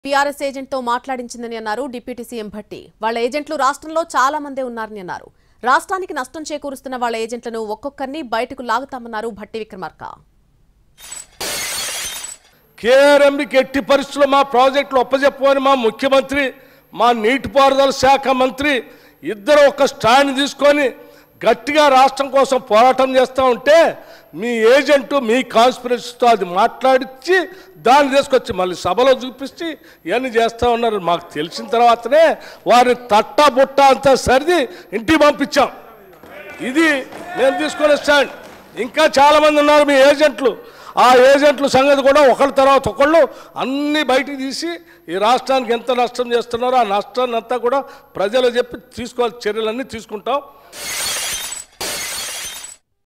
TRS ఏజెంట్తో మాట్లాడించిందని అన్నారు deputy CM Bhatti వాళ్ళ ఏజెంట్లు రాష్ట్రంలో చాలా మందే ఉన్నారని అన్నారు రాష్ట్రానికి నష్టం చేకూరుస్తున్న వాళ్ళ ఏజెంట్లను ఒక్కొక్కరిని బయటకు లాగుతామన్నారు భట్టి విక్రమార్క కేఆర్ఎంకి ఎట్టి పరిస్థితుల్లో మా ప్రాజెక్టులు ఒప్పజెప్పమని మా ముఖ్యమంత్రి మా నీటిపారుదల శాఖ మంత్రి ఇద్దరు ఒక స్టాండ్ తీసుకొని గట్టిగా రాష్ట్రం కోసం పోరాటం చేస్తూ ఉంటే మీ ఏజెంటు మీ కాన్స్పిరసీతో అది మాట్లాడించి దాన్ని తీసుకొచ్చి మళ్ళీ సభలో చూపించి ఇవన్నీ చేస్తూ ఉన్నారు మాకు తెలిసిన తర్వాతనే వారిని తట్టా బుట్ట అంతా సరిది ఇంటికి పంపించాం ఇది నేను తీసుకునే స్టాండ్ ఇంకా చాలామంది ఉన్నారు మీ ఏజెంట్లు ఆ ఏజెంట్ల సంగతి కూడా ఒకళ్ళ తర్వాత ఒకళ్ళు అన్ని బయటికి తీసి ఈ రాష్ట్రానికి ఎంత నష్టం చేస్తున్నారో ఆ నష్టాన్ని అంతా కూడా ప్రజలు చెప్పి తీసుకోవాలి చర్యలన్నీ తీసుకుంటాం